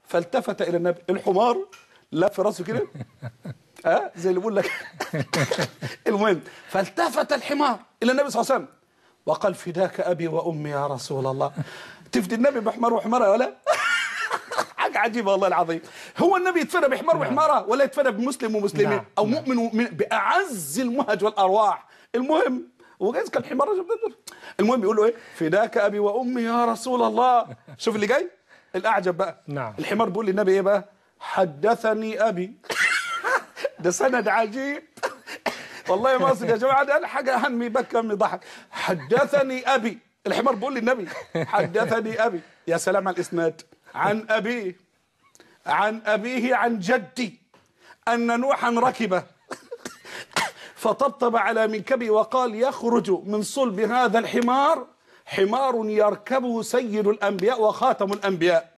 فالتفت الى النبي الحمار لف راسه كده اه زي اللي بيقول لك المهم فالتفت الحمار الى النبي صلى الله عليه وسلم وقال فداك ابي وامي يا رسول الله تفدي النبي بحمار وحماره ولا حاجه عجيبه والله العظيم هو النبي يتفدى بحمار وحماره ولا يتفدى بمسلم ومسلمه نعم. او مؤمن ومؤمن باعز المهج والارواح المهم هو جايز كان حمار المهم يقول له ايه فداك ابي وامي يا رسول الله شوف اللي جاي الاعجب بقى نعم. الحمار بيقول للنبي ايه بقى حدثني ابي ده سند عجيب والله ما اقصد يا جماعه ده حاجه هم يبكى هم يضحك حدثني ابي الحمار بيقول للنبي حدثني ابي يا سلام على الاسناد عن ابيه عن ابيه عن جدي ان نوحا ركبه فطبطب على منكبه وقال يخرج من صلب هذا الحمار حمار يركبه سيد الانبياء وخاتم الانبياء